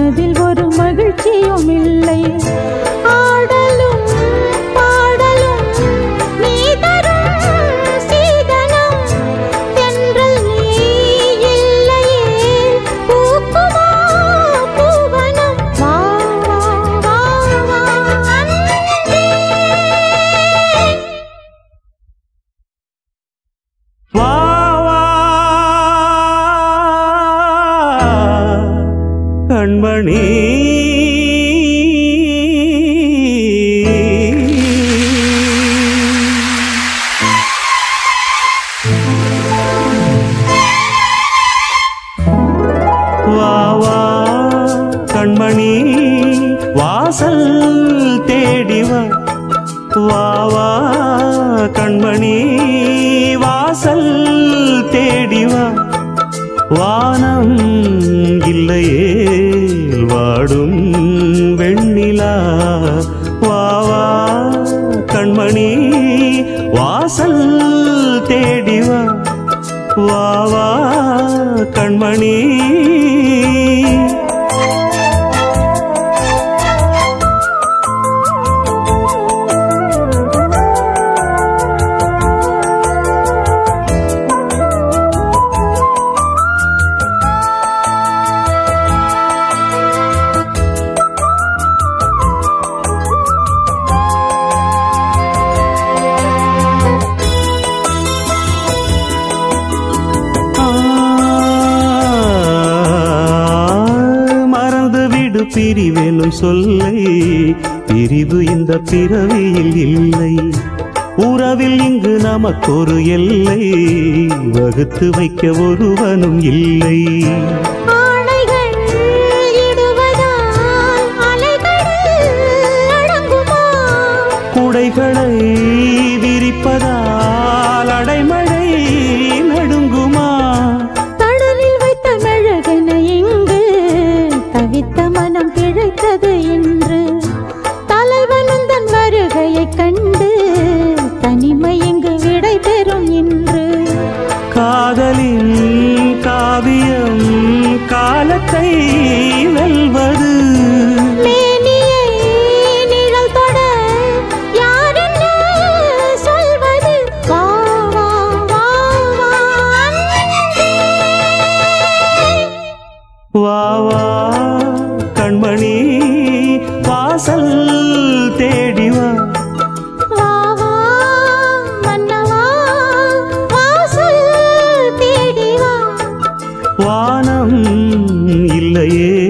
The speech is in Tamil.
மனதில் ஒரு மகிழ்ச்சியும் இல்லை ஆடலும் பாடலும் நீ தரும் சீதனம் தென்றல் நீ இல்லையே பூக்குமா பூவனம் வா வா வா வா அன்பே. வா வா கண்மணி வா வா கண்மணி வாசல் தேடி வா வா வா கண்மணி வாசல் தேடி வா வானம் இல்லையே வாடும் வெண்ணிலா வா வா கண்மணி வாசல் தேடி வா வா வா கண்மணி ஆ, மறந்து விடு பிரிவெனும் சொல்லை பிரிவு இந்த பிறவியில் இல்லை உறவில் இங்கு நமக்கொரு எல்லை வகுத்து வைக்க ஒருவனும் இல்லை ஆணைகள் இடுவதால் அலைகடல் அடங்குமா குடைகளை விரிப்பதால் அடைமழை நடுங்குமா கடலில் வைத்த மெழுகென இங்கு தவித்த மனம் பிழைத்தது என்று தலைவனும் தன் வருகையைக் கண்டு தனிமை இங்கு விடை பெறும் இன்று காதலின் காவியம் காலத்தை வெல்வது மேனியை நிழல் தொட யார் என்ன சொல்வது வா வா வா வா அன்பே. வா வா கண்மணி வாசல் தேடி வா வா வா மன்னவா வாசல் தேடி வா வானம் இல்லையே